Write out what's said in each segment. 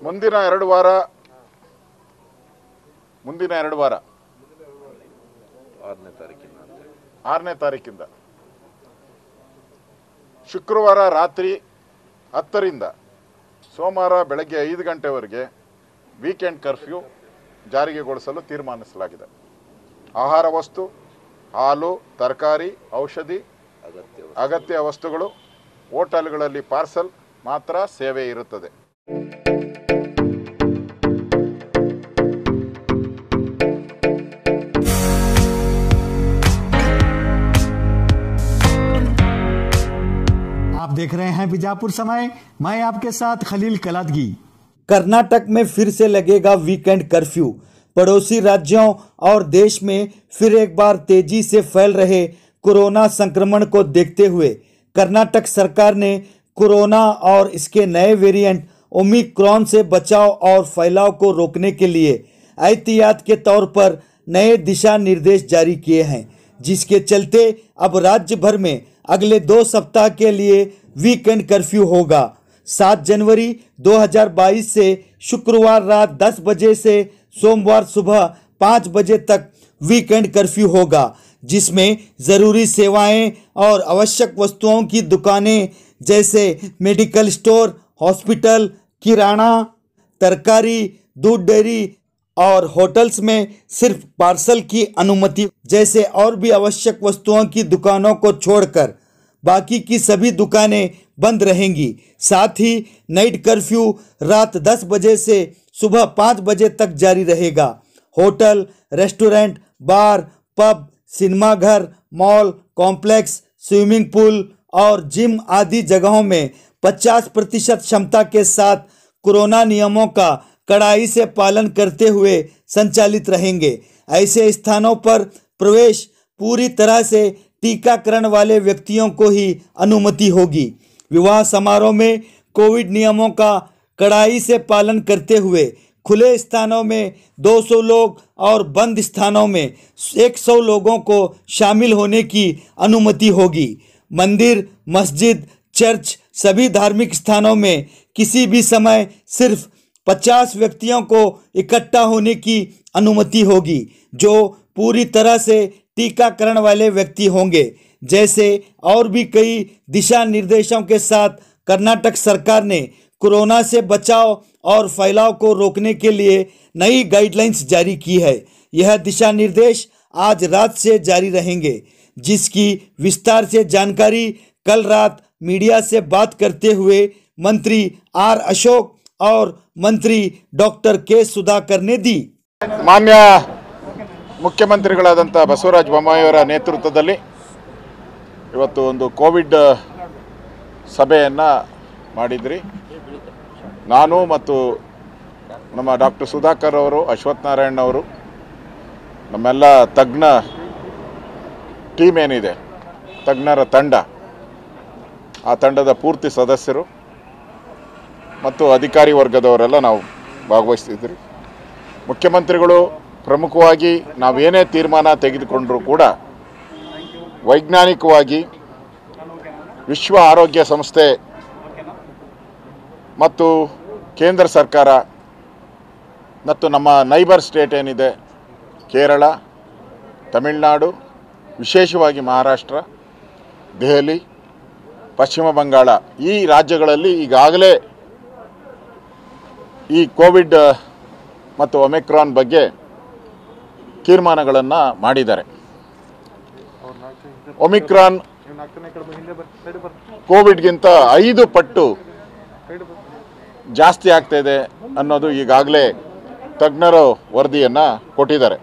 ಮುಂದಿನ ಎರಡು ವಾರ ಮುಂದಿನ ಎರಡು ವಾರ ಆರನೇ ತಾರೀಕಿನ ಅಂತ ಆರನೇ ತಾರೀಕಿಂದ ಶುಕ್ರವಾರ ರಾತ್ರಿ ಹತ್ತರಿಂದ ಸೋಮವಾರ ಬೆಳಗ್ಗೆ ಐದು ಗಂಟೆವರೆಗೆ ವೀಕೆಂಡ್ ಕರ್ಫ್ಯೂ ಜಾರಿಗೆಗೊಳಿಸಲು ತೀರ್ಮಾನಿಸಲಾಗಿದೆ ಆಹಾರ ವಸ್ತು ಹಾಲು ತರಕಾರಿ ಔಷಧಿ ಅಗತ್ಯ ಅಗತ್ಯ ವಸ್ತುಗಳು ಹೋಟೆಲ್ಗಳಲ್ಲಿ ಪಾರ್ಸಲ್ ಮಾತ್ರ ಸೇವೆ ಇರುತ್ತದೆ आप देख रहे हैं बीजापुर समय मैं आपके साथ खलील कलादगी कर्नाटक में फिर से लगेगा वीकेंड कर्फ्यू पड़ोसी राज्यों और देश में फिर एक बार तेजी से फैल रहे कोरोना संक्रमण को देखते हुए कर्नाटक सरकार ने कोरोना और इसके नए वेरिएंट ओमिक्रॉन से बचाव और फैलाव को रोकने के लिए एहतियात के तौर पर नए दिशा निर्देश जारी किए हैं जिसके चलते अब राज्य भर में अगले दो सप्ताह के लिए वीकेंड कर्फ्यू होगा 7 जनवरी 2022 से शुक्रवार रात 10 बजे से सोमवार सुबह 5 बजे तक वीकेंड कर्फ्यू होगा जिसमें ज़रूरी सेवाएं और आवश्यक वस्तुओं की दुकानें जैसे मेडिकल स्टोर हॉस्पिटल किराना तरकारी दूध डेयरी और होटल्स में सिर्फ पार्सल की अनुमति जैसे और भी आवश्यक वस्तुओं की दुकानों को छोड़कर बाकी की सभी दुकानें बंद रहेंगी साथ ही नाइट कर्फ्यू रात 10 बजे से सुबह 5 बजे तक जारी रहेगा hotel restaurant bar pub cinema घर मॉल कॉम्प्लेक्स स्विमिंग पूल और जिम आदि जगहों में 50 प्रतिशत क्षमता के साथ कोरोना नियमों का कड़ाई से पालन करते हुए संचालित रहेंगे ऐसे स्थानों पर प्रवेश पूरी तरह से टीकाकरण वाले व्यक्तियों को ही अनुमति होगी विवाह समारोह में कोविड नियमों का कड़ाई से पालन करते हुए खुले स्थानों में 200 लोग और बंद स्थानों में 100 लोगों को शामिल होने की अनुमति होगी मंदिर मस्जिद चर्च सभी धार्मिक स्थानों में किसी भी समय सिर्फ 50 व्यक्तियों को इकट्ठा होने की अनुमति होगी जो पूरी तरह से टीकाकरण वाले व्यक्ति होंगे जैसे और भी कई दिशा निर्देशों के साथ कर्नाटक सरकार ने कोरोना से बचाव और फैलाव को रोकने के लिए नई गाइडलाइंस जारी की है यह दिशा निर्देश आज रात से जारी रहेंगे जिसकी विस्तार से जानकारी कल रात मीडिया से बात करते हुए मंत्री आर अशोक और मंत्री डॉक्टर के सुधाकर ने दी ಮಾನ್ಯ ಮುಖ್ಯಮಂತ್ರಿಗಳಾದಂಥ ಬಸವರಾಜ ಬೊಮ್ಮಾಯಿಯವರ ನೇತೃತ್ವದಲ್ಲಿ ಇವತ್ತು ಒಂದು ಕೋವಿಡ್ ಸಭೆಯನ್ನು ಮಾಡಿದ್ರಿ ನಾನು ಮತ್ತು ನಮ್ಮ ಡಾಕ್ಟರ್ ಸುಧಾಕರ್ ಅವರು ಅಶ್ವಥ್ ನಾರಾಯಣ್ ಅವರು ನಮ್ಮೆಲ್ಲ ತಜ್ಞ ಟೀಮ್ ಏನಿದೆ ತಜ್ಞರ ತಂಡ ಆ ತಂಡದ ಪೂರ್ತಿ ಸದಸ್ಯರು ಮತ್ತು ಅಧಿಕಾರಿ ವರ್ಗದವರೆಲ್ಲ ನಾವು ಭಾಗವಹಿಸ್ತಿದ್ರಿ ಮುಖ್ಯಮಂತ್ರಿಗಳು ಪ್ರಮುಖವಾಗಿ ನಾವೇನೇ ತೀರ್ಮಾನ ತೆಗೆದುಕೊಂಡರೂ ಕೂಡ ವೈಜ್ಞಾನಿಕವಾಗಿ ವಿಶ್ವ ಆರೋಗ್ಯ ಸಂಸ್ಥೆ ಮತ್ತು ಕೇಂದ್ರ ಸರ್ಕಾರ ಮತ್ತು ನಮ್ಮ ನೈಬರ್ ಸ್ಟೇಟ್ ಏನಿದೆ ಕೇರಳ ತಮಿಳುನಾಡು ವಿಶೇಷವಾಗಿ ಮಹಾರಾಷ್ಟ್ರ ದೆಹಲಿ ಪಶ್ಚಿಮ ಬಂಗಾಳ ಈ ರಾಜ್ಯಗಳಲ್ಲಿ ಈಗಾಗಲೇ ಈ ಕೋವಿಡ್ ಮತ್ತು ಒಮಿಕ್ರಾನ್ ಬಗ್ಗೆ ತೀರ್ಮಾನಗಳನ್ನು ಮಾಡಿದ್ದಾರೆ ಒಮಿಕ್ರಾನ್ ಕೋವಿಡ್ಗಿಂತ ಐದು ಪಟ್ಟು ಜಾಸ್ತಿ ಆಗ್ತಾ ಇದೆ ಅನ್ನೋದು ಈಗಾಗಲೇ ತಜ್ಞರು ವರದಿಯನ್ನು ಕೊಟ್ಟಿದ್ದಾರೆ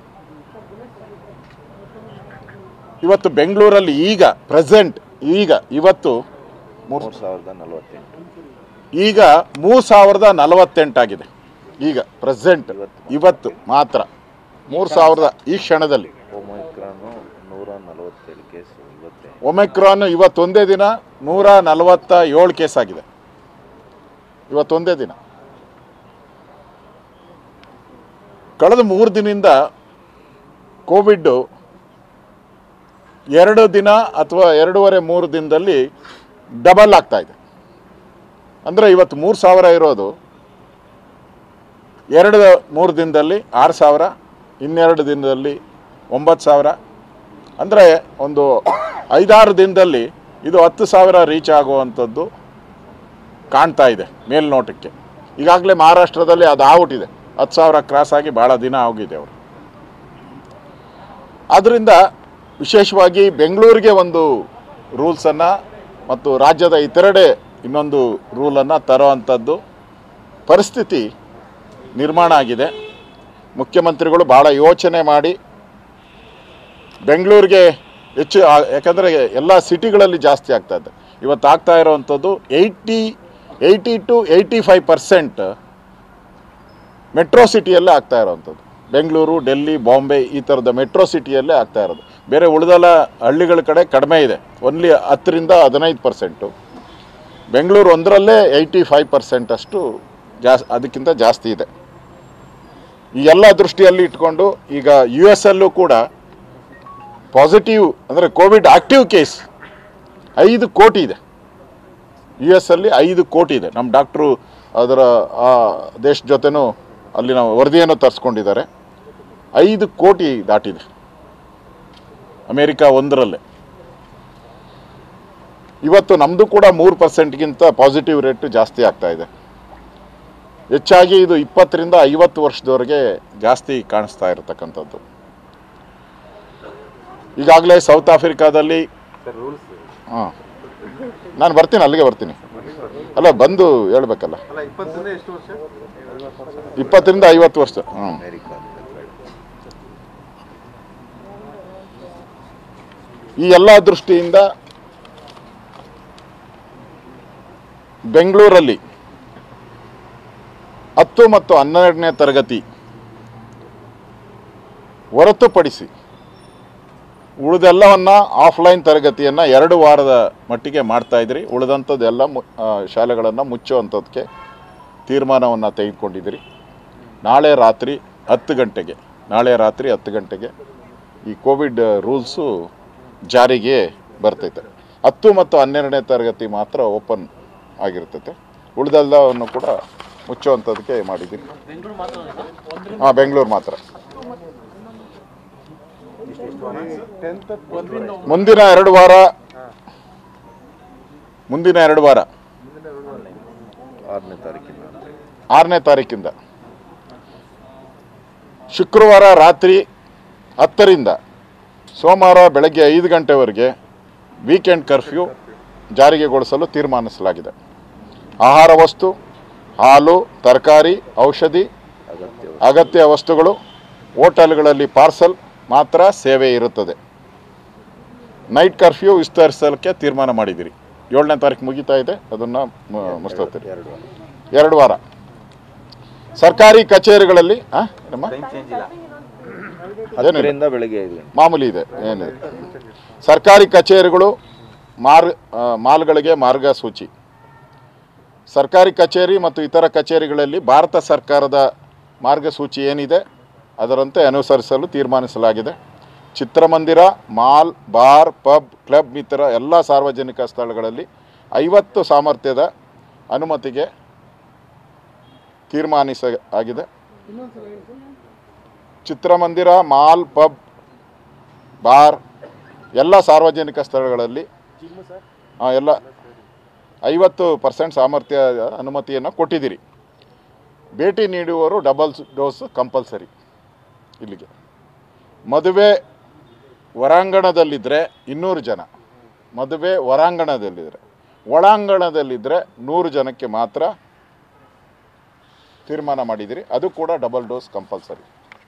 ಇವತ್ತು ಬೆಂಗಳೂರಲ್ಲಿ ಈಗ ಪ್ರೆಸೆಂಟ್ ಈಗ ಇವತ್ತು ಮೂರು ಮೂರು ಸಾವಿರದ ನಲವತ್ತೆಂಟು ಈಗ ಮೂರು ಸಾವಿರದ ನಲವತ್ತೆಂಟಾಗಿದೆ ಈಗ ಪ್ರೆಸೆಂಟ್ ಇವತ್ತು ಮಾತ್ರ ಮೂರು ಸಾವಿರದ ಈ ಕ್ಷಣದಲ್ಲಿ ಒಮೈಕ್ರಾನು ನೂರ ನಲವತ್ತೇಳು ಕೇಸ್ ಇವತ್ತೇ ಒಮೆಕ್ರಾನ್ ಇವತ್ತೊಂದೇ ದಿನ ನೂರ ನಲವತ್ತ ಏಳು ಕೇಸ್ ಆಗಿದೆ ಇವತ್ತೊಂದೇ ದಿನ ಕಳೆದ ಮೂರು ದಿನದಿಂದ ಕೋವಿಡ್ಡು ಎರಡು ದಿನ ಅಥವಾ ಎರಡೂವರೆ ಮೂರು ದಿನದಲ್ಲಿ ಡಬಲ್ ಆಗ್ತಾ ಇದೆ ಅಂದರೆ ಇವತ್ತು ಮೂರು ಸಾವಿರ ಇರೋದು ಎರಡು ಮೂರು ದಿನದಲ್ಲಿ ಆರು ಸಾವಿರ ಇನ್ನೆರಡು ದಿನದಲ್ಲಿ ಒಂಬತ್ತು ಸಾವಿರ ಅಂದರೆ ಒಂದು ಐದಾರು ದಿನದಲ್ಲಿ ಇದು ಹತ್ತು ಸಾವಿರ ರೀಚ್ ಆಗುವಂಥದ್ದು ಕಾಣ್ತಾ ಇದೆ ಮೇಲ್ನೋಟಕ್ಕೆ ಈಗಾಗಲೇ ಮಹಾರಾಷ್ಟ್ರದಲ್ಲಿ ಅದು ಆಗ್ಬಿಟ್ಟಿದೆ ಹತ್ತು ಸಾವಿರ ಕ್ರಾಸ್ ಆಗಿ ಭಾಳ ದಿನ ಆಗಿದೆ ಅವರು ಆದ್ದರಿಂದ ವಿಶೇಷವಾಗಿ ಬೆಂಗಳೂರಿಗೆ ಒಂದು ರೂಲ್ಸನ್ನು ಮತ್ತು ರಾಜ್ಯದ ಇತರೆಡೆ ಇನ್ನೊಂದು ರೂಲನ್ನು ತರೋವಂಥದ್ದು ಪರಿಸ್ಥಿತಿ ನಿರ್ಮಾಣ ಆಗಿದೆ ಮುಖ್ಯಮಂತ್ರಿಗಳು ಭಾಳ ಯೋಚನೆ ಮಾಡಿ ಬೆಂಗಳೂರಿಗೆ ಹೆಚ್ಚು ಆ- ಯಾಕಂದರೆ ಎಲ್ಲ ಸಿಟಿಗಳಲ್ಲಿ ಜಾಸ್ತಿ ಆಗ್ತಾ ಇದೆ ಇವತ್ತು ಆಗ್ತಾ ಇರೋವಂಥದ್ದು eighty eighty two eighty five percent metro ಸಿಟಿಯಲ್ಲೇ ಆಗ್ತಾ ಇರೋವಂಥದ್ದು ಬೆಂಗಳೂರು ಡೆಲ್ಲಿ ಬಾಂಬೆ ಈ ಥರದ ಮೆಟ್ರೋ ಸಿಟಿಯಲ್ಲೇ ಆಗ್ತಾ ಇರೋದು ಬೇರೆ ಉಳಿದೆಲ್ಲ ಹಳ್ಳಿಗಳ ಕಡೆ ಕಡಿಮೆ ಇದೆ ಓನ್ಲಿ ಹತ್ತರಿಂದ ಹದಿನೈದು ಪರ್ಸೆಂಟು ಬೆಂಗಳೂರು ಒಂದರಲ್ಲೇ ಏಯ್ಟಿ ಫೈವ್ ಪರ್ಸೆಂಟ್ ಅಷ್ಟು ಜಾಸ್ ಅದಕ್ಕಿಂತ ಜಾಸ್ತಿ ಇದೆ ಈ ಎಲ್ಲ ದೃಷ್ಟಿಯಲ್ಲಿ ಇಟ್ಕೊಂಡು ಈಗ ಯು ಎಸ್ ಅಲ್ಲೂ ಕೂಡ ಪಾಸಿಟಿವ್ ಅಂದರೆ ಕೋವಿಡ್ ಆಕ್ಟಿವ್ ಕೇಸ್ ಐದು ಕೋಟಿ ಇದೆ ಯು ಎಸ್ ಅಲ್ಲಿ ಐದು ಕೋಟಿ ಇದೆ ನಮ್ಮ ಡಾಕ್ಟ್ರು ಅದರ ಆ ದೇಶ ಜೊತೆನೂ ಅಲ್ಲಿನ ವರದಿಯನ್ನು ತರಿಸ್ಕೊಂಡಿದ್ದಾರೆ ಐದು ಕೋಟಿ ದಾಟಿದೆ ಅಮೇರಿಕಾ ಒಂದರಲ್ಲೇ ಇವತ್ತು ನಮ್ಮದು ಕೂಡ ಮೂರು ಪರ್ಸೆಂಟ್ಗಿಂತ ಪಾಸಿಟಿವ್ ರೇಟ್ ಜಾಸ್ತಿ ಆಗ್ತಾ ಇದೆ ಹೆಚ್ಚಾಗಿ ಇದು ಇಪ್ಪತ್ತರಿಂದ ಐವತ್ತು ವರ್ಷದವರೆಗೆ ಜಾಸ್ತಿ ಕಾಣಿಸ್ತಾ ಇರತಕ್ಕಂಥದ್ದು ಈಗಾಗಲೇ ಸೌತ್ ಆಫ್ರಿಕಾದಲ್ಲಿ ಹಾಂ ನಾನು ಬರ್ತೀನಿ ಅಲ್ಲಿಗೆ ಬರ್ತೀನಿ ಅಲ್ಲ ಬಂದು ಹೇಳ್ಬೇಕಲ್ಲ ಇಪ್ಪತ್ತರಿಂದ ಐವತ್ತು ವರ್ಷ ಹ್ಞೂ ಅಮೇರಿಕಾ ಈ ಎಲ್ಲ ದೃಷ್ಟಿಯಿಂದ ಬೆಂಗಳೂರಲ್ಲಿ ಹತ್ತು ಮತ್ತು ಹನ್ನೆರಡನೇ ತರಗತಿ ಹೊರತುಪಡಿಸಿ ಉಳಿದೆಲ್ಲವನ್ನ ಆಫ್ಲೈನ್ ತರಗತಿಯನ್ನು ಎರಡು ವಾರದ ಮಟ್ಟಿಗೆ ಮಾಡ್ತಾ ಇದ್ರಿ ಉಳಿದಂಥದ್ದೆಲ್ಲ ಮು ಶಾಲೆಗಳನ್ನು ಮುಚ್ಚುವಂಥದ್ದಕ್ಕೆ ತೀರ್ಮಾನವನ್ನು ತೆಗೆದುಕೊಂಡಿದ್ದೀರಿ ನಾಳೆ ರಾತ್ರಿ ಹತ್ತು ಗಂಟೆಗೆ ನಾಳೆ ರಾತ್ರಿ ಹತ್ತು ಗಂಟೆಗೆ ಈ ಕೋವಿಡ್ ರೂಲ್ಸು ಜಾರಿಗೆ ಬರ್ತೈತೆ ಹತ್ತು ಮತ್ತು ಹನ್ನೆರಡನೇ ತರಗತಿ ಮಾತ್ರ ಓಪನ್ ಆಗಿರ್ತೈತೆ ಉಳಿದೆಲ್ಲವನ್ನು ಕೂಡ ಮುಚ್ಚುವಂಥದ್ದಕ್ಕೆ ಮಾಡಿದ್ದೀನಿ ಹಾಂ ಬೆಂಗಳೂರು ಮಾತ್ರ ಮುಂದಿನ ಎರಡು ವಾರ ಮುಂದಿನ ಎರಡು ವಾರ ಆರನೇ ತಾರೀಕಿನ ಆರನೇ ತಾರೀಕಿಂದ ಶುಕ್ರವಾರ ರಾತ್ರಿ ಹತ್ತರಿಂದ ಸೋಮವಾರ ಬೆಳಗ್ಗೆ ಐದು ಗಂಟೆವರೆಗೆ ವೀಕೆಂಡ್ ಕರ್ಫ್ಯೂ ಜಾರಿಗೆಗೊಳಿಸಲು ತೀರ್ಮಾನಿಸಲಾಗಿದೆ ಆಹಾರ ವಸ್ತು ಹಾಲು ತರಕಾರಿ ಔಷಧಿ ಅಗತ್ಯ ಅಗತ್ಯ ವಸ್ತುಗಳು ಹೋಟೆಲ್ಗಳಲ್ಲಿ ಪಾರ್ಸಲ್ ಮಾತ್ರ ಸೇವೆ ಇರುತ್ತದೆ ನೈಟ್ ಕರ್ಫ್ಯೂ ವಿಸ್ತರಿಸಲಿಕ್ಕೆ ತೀರ್ಮಾನ ಮಾಡಿದ್ದೀರಿ ಏಳನೇ ತಾರೀಕು ಮುಗಿತಾ ಇದೆ ಅದನ್ನು ಮುಗಿಸ್ತೀರಿ ಎರಡು ವಾರ. ಎರಡು ವಾರ ಸರ್ಕಾರಿ ಕಚೇರಿಗಳಲ್ಲಿ ಆ? ಏನಮ್ಮ? ಏನಿಲ್ಲ ಹತ್ತರಿಂದ ಬೆಳಗ್ಗೆ ಐದು ಗಂಟೆ ಮಾಮೂಲಿ ಇದೆ ಏನಿದೆ ಸರ್ಕಾರಿ ಕಚೇರಿಗಳು ಮಾರ್ ಆ, ಮಾಲ್ಗಳಿಗೆ ಮಾರ್ಗಸೂಚಿ ಸರ್ಕಾರಿ ಕಚೇರಿ ಮತ್ತು ಇತರ ಕಚೇರಿಗಳಲ್ಲಿ ಭಾರತ ಸರ್ಕಾರದ ಮಾರ್ಗಸೂಚಿ ಏನಿದೆ ಅದರಂತೆ ಅನುಸರಿಸಲು ತೀರ್ಮಾನಿಸಲಾಗಿದೆ ಚಿತ್ರಮಂದಿರ ಮಾಲ್ ಬಾರ್ ಪಬ್ ಕ್ಲಬ್ ಇತರ ಎಲ್ಲ ಸಾರ್ವಜನಿಕ ಸ್ಥಳಗಳಲ್ಲಿ ಐವತ್ತು ಸಾಮರ್ಥ್ಯದ ಅನುಮತಿಗೆ ತೀರ್ಮಾನಿಸ ಆಗಿದೆ ಚಿತ್ರಮಂದಿರ ಮಾಲ್ ಪಬ್ ಬಾರ್ ಎಲ್ಲ ಸಾರ್ವಜನಿಕ ಸ್ಥಳಗಳಲ್ಲಿ ಆ, ಎಲ್ಲ ಐವತ್ತು ಪರ್ಸೆಂಟ್ ಸಾಮರ್ಥ್ಯ ಅನುಮತಿಯನ್ನು ಕೊಟ್ಟಿದ್ದೀರಿ ಭೇಟಿ ನೀಡುವವರು ಡಬಲ್ ಡೋಸ್ ಕಂಪಲ್ಸರಿ ಇಲ್ಲಿಗೆ ಮದುವೆ ಹೊರಾಂಗಣದಲ್ಲಿದ್ದರೆ ಇನ್ನೂರು ಜನ ಮದುವೆ ಹೊರಾಂಗಣದಲ್ಲಿದ್ದರೆ ಒಳಾಂಗಣದಲ್ಲಿದ್ದರೆ ನೂರು ಜನಕ್ಕೆ ಮಾತ್ರ ತೀರ್ಮಾನ ಮಾಡಿದಿರಿ ಅದು ಕೂಡ ಡಬಲ್ ಡೋಸ್ ಕಂಪಲ್ಸರಿ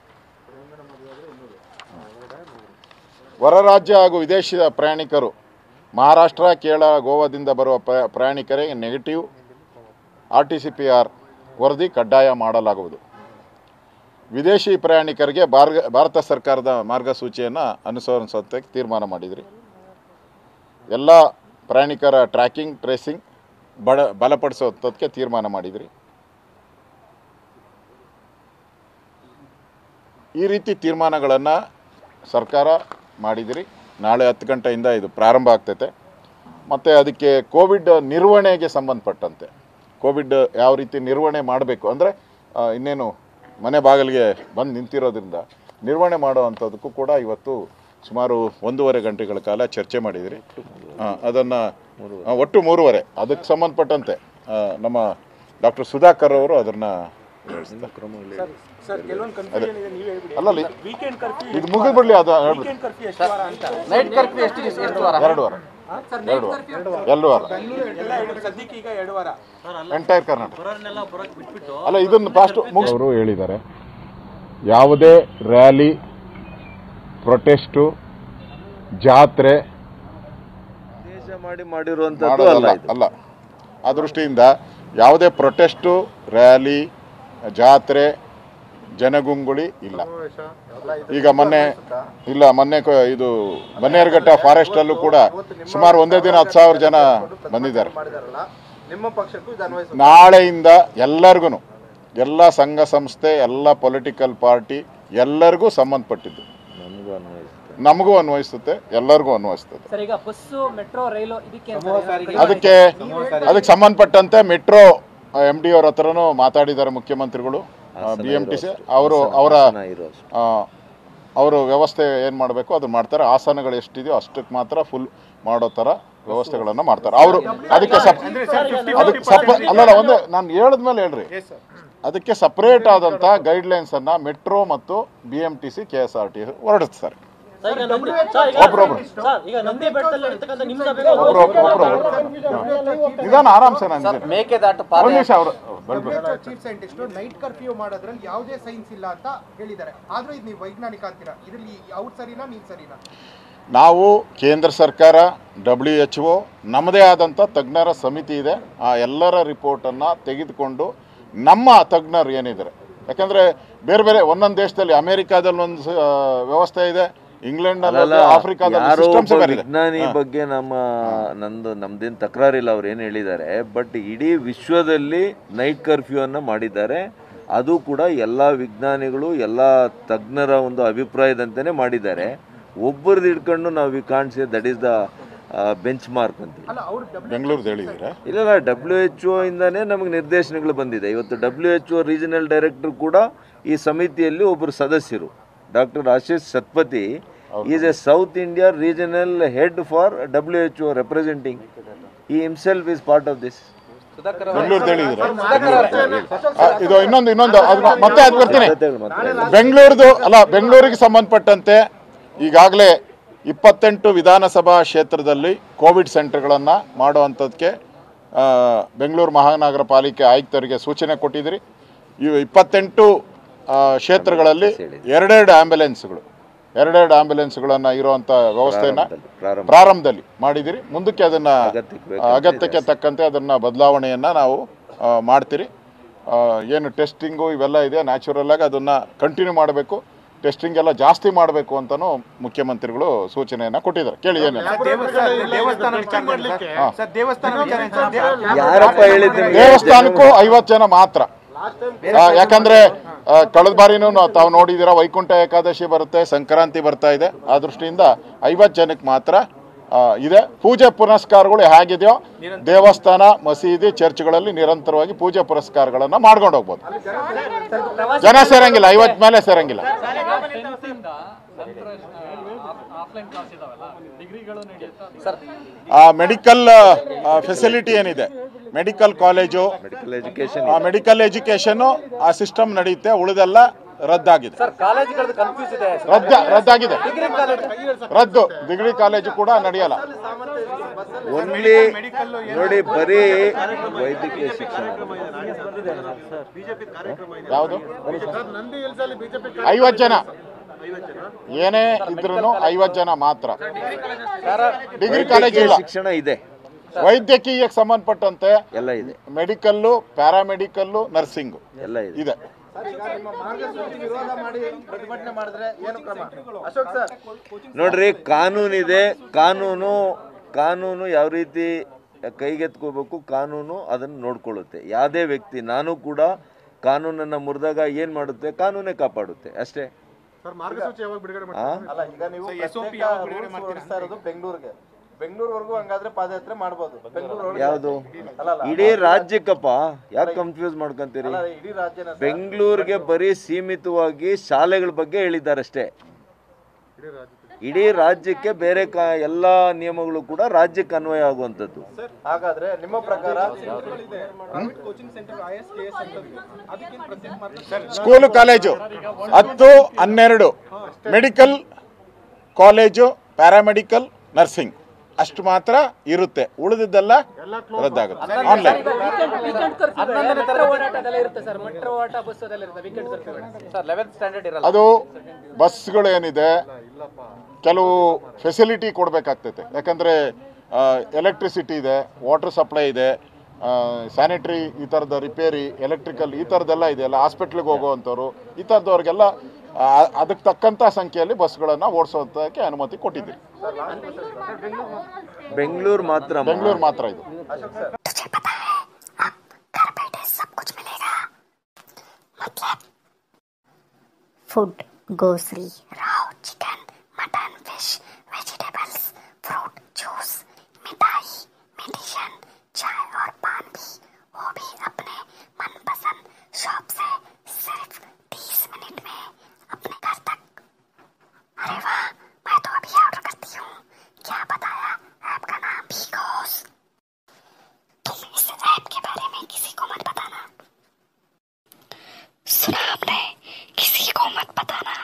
ಹೊರ ರಾಜ್ಯ ಹಾಗೂ ವಿದೇಶದ ಪ್ರಯಾಣಿಕರು ಮಹಾರಾಷ್ಟ್ರ ಕೇರಳ ಗೋವಾದಿಂದ ಬರುವ ಪ್ರ- ಪ್ರಯಾಣಿಕರಿಗೆ negative R T C P R ವರದಿ ಕಡ್ಡಾಯ ಮಾಡಲಾಗುವುದು ವಿದೇಶಿ ಪ್ರಯಾಣಿಕರಿಗೆ ಭಾರ್ಗ ಭಾರತ ಸರ್ಕಾರದ ಮಾರ್ಗಸೂಚಿಯನ್ನು ಅನುಸರಿಸುವಂತೆ ತೀರ್ಮಾನ ಮಾಡಿದ್ರಿ ಎಲ್ಲ ಪ್ರಯಾಣಿಕರ ಟ್ರ್ಯಾಕಿಂಗ್ ಟ್ರೇಸಿಂಗ್ ಬಡ ಬಲಪಡಿಸುವಂಥದ್ದಕ್ಕೆ ತೀರ್ಮಾನ ಮಾಡಿದ್ರಿ ಈ ರೀತಿ ತೀರ್ಮಾನಗಳನ್ನು ಸರ್ಕಾರ ಮಾಡಿದಿರಿ ನಾಳೆ ಹತ್ತು ಗಂಟೆಯಿಂದ ಇದು ಪ್ರಾರಂಭ ಆಗ್ತೈತೆ ಮತ್ತು ಅದಕ್ಕೆ ಕೋವಿಡ್ ನಿರ್ವಹಣೆಗೆ ಸಂಬಂಧಪಟ್ಟಂತೆ ಕೋವಿಡ್ ಯಾವ ರೀತಿ ನಿರ್ವಹಣೆ ಮಾಡಬೇಕು ಅಂದರೆ ಇನ್ನೇನು ಮನೆ ಬಾಗಿಲಿಗೆ ಬಂದು ನಿಂತಿರೋದ್ರಿಂದ ನಿರ್ವಹಣೆ ಮಾಡುವಂಥದ್ದಕ್ಕೂ ಕೂಡ ಇವತ್ತು ಸುಮಾರು ಒಂದೂವರೆ ಗಂಟೆಗಳ ಕಾಲ ಚರ್ಚೆ ಮಾಡಿದಿರಿ ಅದನ್ನು ಒಟ್ಟು ಮೂರುವರೆ ಅದಕ್ಕೆ ಸಂಬಂಧಪಟ್ಟಂತೆ ಆ, ನಮ್ಮ ಡಾಕ್ಟರ್ ಸುಧಾಕರ್ ಅವರು ಅದನ್ನು ಸರ್ ಕೆಲವೊಂದು ಕನ್ಫ್ಯೂಷನ್ ಇದೆ ನೀವು ಹೇಳ್ಬಿಡಿ ಅಲ್ಲಲ್ಲಿ ವೀಕೆಂಡ್ ಕರ್ಫ್ಯೂ ಇದು ಮುಗಿದ್ಬಿಡ್ಲಿ ಅದು ಹೇಳ್ಬಿಡಿ ವೀಕೆಂಡ್ ಕರ್ಫ್ಯೂ ಎಷ್ಟು ವಾರ ಅಂತ ನೈಟ್ ಕರ್ಫ್ಯೂ ಎಷ್ಟು ದಿವಸ ಎಷ್ಟು ವಾರ ಎರಡು ವಾರ ಎರಡು ವಾರ ಎರಡು ವಾರ ಎಲ್ಲ ಎರಡು ಸದ್ಯಕ್ಕೆ ಈಗ ಎರಡು ವಾರ ಎಂಟೈರ್ ಕರ್ನಾಟಕ ಅಲ್ಲ ಇದನ್ನು ಫಾಸ್ಟ್ ಅವರು ಹೇಳಿದ್ದಾರೆ ಯಾವುದೇ ರ್ಯಾಲಿ ಪ್ರೊಟೆಸ್ಟು ಜಾತ್ರೆ ದೇಶ ಮಾಡಿ ಮಾಡಿರುವಂಥದ್ದು ಅಲ್ಲ ಮಾಡೋದಲ್ಲ ಇದು ಅಲ್ಲ ಆ ದೃಷ್ಟಿಯಿಂದ ಯಾವುದೇ ಪ್ರೊಟೆಸ್ಟು ರ್ಯಾಲಿ ಜಾತ್ರೆ ಜನಗುಂಗುಳಿ ಇಲ್ಲ ಈಗ ಮೊನ್ನೆ ಇಲ್ಲ ಮೊನ್ನೆ ಕ- ಇದು ಬನ್ನೇರುಘಟ್ಟ ಫಾರೆಸ್ಟ್ ಅಲ್ಲೂ ಕೂಡ ಸುಮಾರು ಒಂದೇ ದಿನ ಹತ್ತು ಸಾವಿರ ಜನ ಬಂದಿದ್ದಾರೆ ನಿಮ್ಮ ಪಕ್ಷಕ್ಕೂ ಇದು ಅನ್ವಯಿಸ ನಾಳೆಯಿಂದ ಎಲ್ಲರಿಗೂ ಎಲ್ಲ ಸಂಘ ಸಂಸ್ಥೆ ಎಲ್ಲ ಪೊಲಿಟಿಕಲ್ ಪಾರ್ಟಿ ಎಲ್ಲರಿಗೂ ಸಂಬಂಧಪಟ್ಟಿದ್ದು ನಮಗೂ ಅನ್ವಯಿಸುತ್ತೆ ನಮಗೂ ಅನ್ವಯಿಸುತ್ತೆ ಎಲ್ಲರಿಗೂ ಅನ್ವಯಿಸ್ತದೆ ಸರ್ ಈಗ ಬಸ್ಸು ಮೆಟ್ರೋ ರೈಲು ಇದಕ್ಕೆ ಅಂತ ಅದಕ್ಕೆ ಅದಕ್ಕೆ ಸಂಬಂಧಪಟ್ಟಂತೆ ಮೆಟ್ರೋ ಎಮ್ ಡಿ ಅವ್ರ ಹತ್ರನೂ ಮಾತಾಡಿದ್ದಾರೆ ಮುಖ್ಯಮಂತ್ರಿಗಳು ಬಿ ಎಂ ಟಿ ಸಿ ಅವರು ಅವರ ಹಾಸನ ಇರೋ ಅಷ್ಟು. ಅವರು ವ್ಯವಸ್ಥೆ ಏನು ಮಾಡಬೇಕು ಅದು ಮಾಡ್ತಾರೆ ಆಸನಗಳು ಎಷ್ಟಿದೆಯೋ ಅಷ್ಟಕ್ಕೆ ಮಾತ್ರ ಫುಲ್ ಮಾಡೋ ಥರ ವ್ಯವಸ್ಥೆಗಳನ್ನು ಮಾಡ್ತಾರೆ ಅವರು ಅದಕ್ಕೆ ಸಪ್ ಅದಕ್ಕೆ ಸಪ್ ಅಲ್ಲಲ್ಲ ಒಂದೇ ನಾನು ಹೇಳಿದ್ಮೇಲೆ ಹೇಳ್ರಿ ಅದಕ್ಕೆ ಸಪ್ರೇಟ್ ಆದಂಥ ಗೈಡ್ಲೈನ್ಸನ್ನು ಮೆಟ್ರೋ ಮತ್ತು B M T C K S R T ಹೊರಡಿಸ್ತಾರೆ ಸರ್, ಈಗ ನಂದಿ- ಸರ್, ಈಗ- ಒಬ್ರೊಬ್ರು. ಸರ್, ಈಗ ನಂದಿ ಬೆಟ್ಟದಲ್ಲಿ ಇರ್ತಕ್ಕಂಥ ನಿಮ್ಮ ಸಭೆಗೆ ಒಬ್ರು ಒಬ್ರು ನಿಧಾನ ಆರಾಮ್ಸೆ ನಾನು ಇದ್ದೀನಿ. ಮೇಕೆದಾಟು ಒಂದು ಪಾದ ನಿಮಿಷ ಅವರು ಬರ್ಬೇಕು ಚೀಫ್ ಸೈಂಟಿಸ್ಟ್ ನೈಟ್ ಕರ್ಫ್ಯೂ ಮಾಡೋದ್ರಲ್ಲಿ ಯಾವುದೇ ಸೈನ್ಸ್ ಇಲ್ಲ ಅಂತ ಹೇಳಿದ್ದಾರೆ ಆದ್ರೂ ಇದು ನೀವು ವೈಜ್ಞಾನಿಕ ಅಂತೀರಾ ಇದ್ರಲ್ಲಿ ಅವ್ರು ಸರಿನಾ ನೀವು ಸರಿನಾ ನಾವು ಕೇಂದ್ರ ಸರ್ಕಾರ ಡಬ್ಲ್ಯೂ ಎಚ್ ಒ ನಮ್ಮದೇ ಆದಂಥ ತಜ್ಞರ ಸಮಿತಿ ಇದೆ ಆ ಎಲ್ಲರ ರಿಪೋರ್ಟನ್ನು ತೆಗೆದುಕೊಂಡು ನಮ್ಮ ತಜ್ಞರು ಏನಿದ್ದಾರೆ ಯಾಕಂದರೆ ಬೇರೆ ಬೇರೆ ಒಂದೊಂದು ದೇಶದಲ್ಲಿ ಅಮೇರಿಕಾದಲ್ಲಿ ಒಂದು ಸ- ವ್ಯವಸ್ಥೆ ಇದೆ ಇಂಗ್ಲೆಂಡ್ನಲ್ಲಿ ಅಲ್ಲ ಆಫ್ರಿಕಾದಲ್ಲಿ ಯಾರೋ ಸಿಸ್ಟಮ್ಸ್ ಒಬ್ಬ ಬೇರೆ ಇದೆ ವಿಜ್ಞಾನಿ ಬಗ್ಗೆ ನಮ್ಮ ನಂದು ನಮ್ದೇನು ತಕರಾರಿಲ್ಲ ಅವ್ರು ಏನು ಹೇಳಿದ್ದಾರೆ ಬಟ್ ಇಡೀ ವಿಶ್ವದಲ್ಲಿ ನೈಟ್ ಕರ್ಫ್ಯೂ ಅನ್ನ ಮಾಡಿದ್ದಾರೆ ಅದು ಕೂಡ ಎಲ್ಲ ವಿಜ್ಞಾನಿಗಳು ಎಲ್ಲ ತಜ್ಞರ ಒಂದು ಅಭಿಪ್ರಾಯದಂತೆಯೇ ಮಾಡಿದ್ದಾರೆ ಒಬ್ಬರದ್ದು ಹಿಡ್ಕೊಂಡು ನಾವು ವಿ ಕಾಣ್ಸಿ that is the benchmark ಅಂತ ಅಲ್ಲ ಅವ್ರು ಬೆಂಗಳೂರು ಹೇಳಿದ್ದೀರಾ ಇಲ್ಲ ಡಬ್ಲ್ಯೂ ಎಚ್ ಒ ಇಂದಾನೇ ನಮಗೆ ನಿರ್ದೇಶನಗಳು ಬಂದಿದೆ ಇವತ್ತು W H O regional director ಕೂಡ ಈ ಸಮಿತಿಯಲ್ಲಿ ಒಬ್ಬರು ಸದಸ್ಯರು doctor Ashish Satpathy is a south India regional head for W H O representing ಈ himself is part of this Bengaluru ಹೇಳಿದ್ದೀರಾ ಆ, ಇದು ಇನ್ನೊಂದು ಇನ್ನೊಂದು ಅದು ಮತ್ತೆ ಅದು ಬರ್ತೀನಿ ಮತ್ತೆ ಬೆಂಗಳೂರದು ಅಲ್ಲ ಬೆಂಗಳೂರಿಗೆ ಸಂಬಂಧಪಟ್ಟಂತೆ ಈಗಾಗಲೇ ಇಪ್ಪತ್ತೆಂಟು ವಿಧಾನಸಭಾ ಕ್ಷೇತ್ರದಲ್ಲಿ ಕೋವಿಡ್ ಸೆಂಟರ್ಗಳನ್ನು ಮಾಡುವಂಥದ್ದಕ್ಕೆ ಆ, ಬೆಂಗಳೂರು ಮಹಾನಗರ ಪಾಲಿಕೆ ಆಯುಕ್ತರಿಗೆ ಸೂಚನೆ ಕೊಟ್ಟಿದ್ದೀರಿ ಇವು ಇಪ್ಪತ್ತೆಂಟು ಆ, ಕ್ಷೇತ್ರಗಳಲ್ಲಿ ಎರಡೆರಡು ಆ್ಯಂಬುಲೆನ್ಸ್ಗಳು ಎರಡೆರಡು ಆ್ಯಂಬುಲೆನ್ಸ್ಗಳನ್ನು ಇರುವಂಥ ವ್ಯವಸ್ಥೆಯನ್ನು ಪ್ರಾರಂಭ ಪ್ರಾರಂಭದಲ್ಲಿ ಮಾಡಿದಿರಿ ಮುಂದಕ್ಕೆ ಅದನ್ನ ಅಗತ್ಯಕ್ಕೆ ಆ, ಅಗತ್ಯಕ್ಕೆ ತಕ್ಕಂತೆ ಅದನ್ನ ಬದಲಾವಣೆಯನ್ನ ನಾವು ಆ, ಮಾಡ್ತೀರಿ ಆ, ಏನು ಟೆಸ್ಟಿಂಗು ಇವೆಲ್ಲ ಇದೆ ನ್ಯಾಚುರಲ್ ಆಗಿ ಅದನ್ನ ಕಂಟಿನ್ಯೂ ಮಾಡಬೇಕು ಟೆಸ್ಟಿಂಗ್ ಎಲ್ಲ ಜಾಸ್ತಿ ಮಾಡಬೇಕು ಅಂತಲೂ ಮುಖ್ಯಮಂತ್ರಿಗಳು ಸೂಚನೆಯನ್ನ ಕೊಟ್ಟಿದ್ದಾರೆ ಕೇಳಿ ಏನಿಲ್ಲ ದೇವಸ್ಥಾನ ವಿಚಾರ ಸರ್ ದೇವಸ್ಥಾನ ವಿಚಾರ ಸರ್ ದೇ- ಯಾರಪ್ಪ ಹೇಳಿದ್ದು ನಿಮ್ಗೆ? ದೇವಸ್ಥಾನಕ್ಕೂ ಐವತ್ತು ಜನ ಮಾತ್ರ ಆ, ಯಾಕಂದ್ರೆ ಆ, ಕಳೆದ ಬಾರಿನೂ ನಾವು ತಾವು ನೋಡಿದ್ದೀರಾ ವೈಕುಂಠ ಏಕಾದಶಿ ಬರುತ್ತೆ ಸಂಕ್ರಾಂತಿ ಬರ್ತಾ ಇದೆ ಆ ದೃಷ್ಟಿಯಿಂದ ಐವತ್ತು ಜನಕ್ಕೆ ಮಾತ್ರ ಆ, ಇದೆ ಪೂಜೆ ಪುನಸ್ಕಾರಗಳು ಹೇಗಿದೆಯೋ ದೇವಸ್ಥಾನ ಮಸೀದಿ ಚರ್ಚ್ಗಳಲ್ಲಿ ನಿರಂತರವಾಗಿ ಪೂಜೆ ಪುರಸ್ಕಾರಗಳನ್ನ ಮಾಡ್ಕೊಂಡು ಹೋಗ್ಬೋದು ಜನ ಸೇರಂಗಿಲ್ಲ ಐವತ್ತು ಮೇಲೆ ಸೇರಂಗಿಲ್ಲ ಆಫ್ಲೈನ್ ಕ್ಲಾಸ್ ಇದಾವಲ್ಲ ಡಿಗ್ರಿಗಳು ನಡೆಯುತ್ತಾ ಸರ್ ಆ ಮೆಡಿಕಲ್ ಫೆಸಿಲಿಟಿ ಏನಿದೆ ಮೆಡಿಕಲ್ ಕಾಲೇಜು ಮೆಡಿಕಲ್ ಎಜುಕೇಶನ್ ಆ ಮೆಡಿಕಲ್ ಎಜುಕೇಶನ್ ಆ ಸಿಸ್ಟಮ್ ನಡೆಯುತ್ತೆ ಉಳಿದೆಲ್ಲ ರದ್ದಾಗಿದೆ ಸರ್ ಕಾಲೇಜುಗಳದ್ದು ಕನ್ಫ್ಯೂಸ್ ಇದೆ ರದ್ದ ರದ್ದಾಗಿದೆ ಡಿಗ್ರಿ ಕಾಲೇಜ್ ರದ್ದು ಡಿಗ್ರಿ ಕಾಲೇಜು ಕೂಡ ನಡೆಯಲ್ಲ ಓನ್ಲಿ ನೋಡಿ ಬರೀ ವೈದ್ಯಕೀಯ ಶಿಕ್ಷಣ ಯಾವುದು ಐವತ್ತು ಜನ ಏನೇ ಇದ್ರೂ ಐವತ್ತು ಜನ ಮಾತ್ರ ಡಿಗ್ರಿ ಕಾಲೇಜ್ ಇಲ್ಲ ಶಿಕ್ಷಣ ಇದೆ ವೈದ್ಯಕೀಯಕ್ಕೆ ಸಂಬಂಧಪಟ್ಟಂತೆ ಎಲ್ಲ ಇದೆ ಮೆಡಿಕಲ್ಲು ಪ್ಯಾರಾಮೆಡಿಕಲ್ಲು ನರ್ಸಿಂಗು ಎಲ್ಲ ಇದೆ ಇದೆ ವಿರೋಧ ಮಾಡಿ ಪ್ರತಿಭಟನೆ ಮಾಡಿದ್ರೆ ಏನು ಕ್ರಮ ಅಶೋಕ್ ಸರ್ ನೋಡ್ರಿ ಕಾನೂನಿದೆ ಕಾನೂನು ಕಾನೂನು ಯಾವ ರೀತಿ ಕೈಗೆತ್ಕೋಬೇಕು ಕಾನೂನು ಅದನ್ನು ನೋಡ್ಕೊಳ್ಳುತ್ತೆ ಯಾವುದೇ ವ್ಯಕ್ತಿ ನಾನು ಕೂಡ ಕಾನೂನನ್ನು ಮುರಿದಾಗ ಏನು ಮಾಡುತ್ತೆ ಕಾನೂನೇ ಕಾಪಾಡುತ್ತೆ ಅಷ್ಟೇ ಸರ್ ಮಾರ್ಗಸೂಚಿ ಯಾವಾಗ ಬಿಡುಗಡೆ ಆ? ಅಲ್ಲ ಈಗ ನೀವು SOP ಪ್ರತ್ಯೇಕ ಯಾವಾಗ ಬಿಡುಗಡೆ rules ಮಾಡ್ತೀರಾ? ಹೊರಡಿಸ್ತಾ ಇರೋದು ಬೆಂಗಳೂರಿಗೆ ಬೆಂಗಳೂರುವರೆಗೂ ಹಂಗಾದ್ರೆ ಪಾದಯಾತ್ರೆ ಮಾಡ್ಬೋದು ಬೆಂಗಳೂರು ಯಾವುದು ಅಲ್ಲ ಅಲ್ಲ ಇಡೀ ರಾಜ್ಯಕ್ಕಪ್ಪ ಯಾಕೆ ಕನ್ಫ್ಯೂಸ್ ಮಾಡ್ಕೊಂತೀರಿ ಅಲ್ಲ, ಇಡೀ ರಾಜ್ಯನ ಸರ್. ಬೆಂಗಳೂರಿಗೆ ಬರೀ ಸೀಮಿತವಾಗಿ ಶಾಲೆಗಳ ಬಗ್ಗೆ ಹೇಳಿದ್ದಾರಷ್ಟೇ ಇಡೀ ರಾಜ್ಯಕ್ಕೆ ಬೇರೆ ಕ ಎಲ್ಲ ನಿಯಮಗಳು ಕೂಡ ರಾಜ್ಯಕ್ಕೆ ಅನ್ವಯ ಆಗುವಂಥದ್ದು ಹಾಗಾದ್ರೆ ನಿಮ್ಮ ಪ್ರಕಾರ coaching centre I S K S ಅದಕ್ಕೆ ಪ್ರತ್ಯೇಕ ಮಾತ್ರ ಸ್ಕೂಲು ಕಾಲೇಜು ಹತ್ತು ಹನ್ನೆರಡು ಮೆಡಿಕಲ್ ಕಾಲೇಜು ಪ್ಯಾರಾಮೆಡಿಕಲ್ ನರ್ಸಿಂಗ್ ಅಷ್ಟು ಮಾತ್ರ ಇರುತ್ತೆ ಉಳಿದಿದ್ದೆಲ್ಲ ರದ್ದಾಗುತ್ತೆ ಆನ್ಲೈನ್ ಮೆಟ್ರೋ ಓಡಾಟ ಅದೆಲ್ಲ ಇರುತ್ತೆ ಸರ್ ಮೆಟ್ರೋ ಓಡಾಟ ಬಸ್ ಅದೆಲ್ಲ ಇರುತ್ತೆ weekend curfew sir eleventh standard ಇರಲ್ಲ ಅದು ಬಸ್ಗಳು ಏನಿದೆ ಕೆಲವು ಫೆಸಿಲಿಟಿ ಕೊಡಬೇಕಾಗ್ತೈತೆ ಯಾಕಂದರೆ ಎಲೆಕ್ಟ್ರಿಸಿಟಿ ಇದೆ ವಾಟರ್ ಸಪ್ಲೈ ಇದೆ ಸ್ಯಾನಿಟ್ರಿ ಈ ಥರದ ರಿಪೇರಿ ಎಲೆಕ್ಟ್ರಿಕಲ್ ಈ ಥರದ್ದೆಲ್ಲ ಇದೆಯಲ್ಲ ಹಾಸ್ಪಿಟ್ಲಿಗೆ ಹೋಗುವಂಥವ್ರು ಈ ಥರದವ್ರಿಗೆಲ್ಲ ಆ, ಅದಕ್ಕೆ ತಕ್ಕಂಥ ಸಂಖ್ಯೆಯಲ್ಲಿ ಬಸ್ಗಳನ್ನು ಓಡಿಸೋದಕ್ಕೆ ಅನುಮತಿ ಕೊಟ್ಟಿದ್ದೀವಿ ಬೆಂಗಳೂರು ಮಾತ್ರ ಅಮ್ಮ. ಬೆಂಗಳೂರು ಮಾತ್ರ ಇದು food, grocery, raw chicken, mutton, fish, vegetables, fruit, juice, मिठाई, मेडिसिन, चाय और पान भी वो भी अपने मनपसंद शॉप से सिर्फ 30 मिनट में अपने घर तक अरे वाह मैं तो अभी ऑर्डर करती हूँ क्या बताया ऐप का नाम भीगोस तुम इस ऐप के बारे में किसी को मत बताना सुना आपने किसी को मत बताना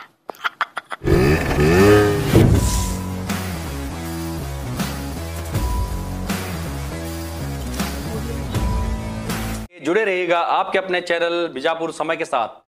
जुड़े रहिएगा आपके अपने चैनल बीजापुर समय के साथ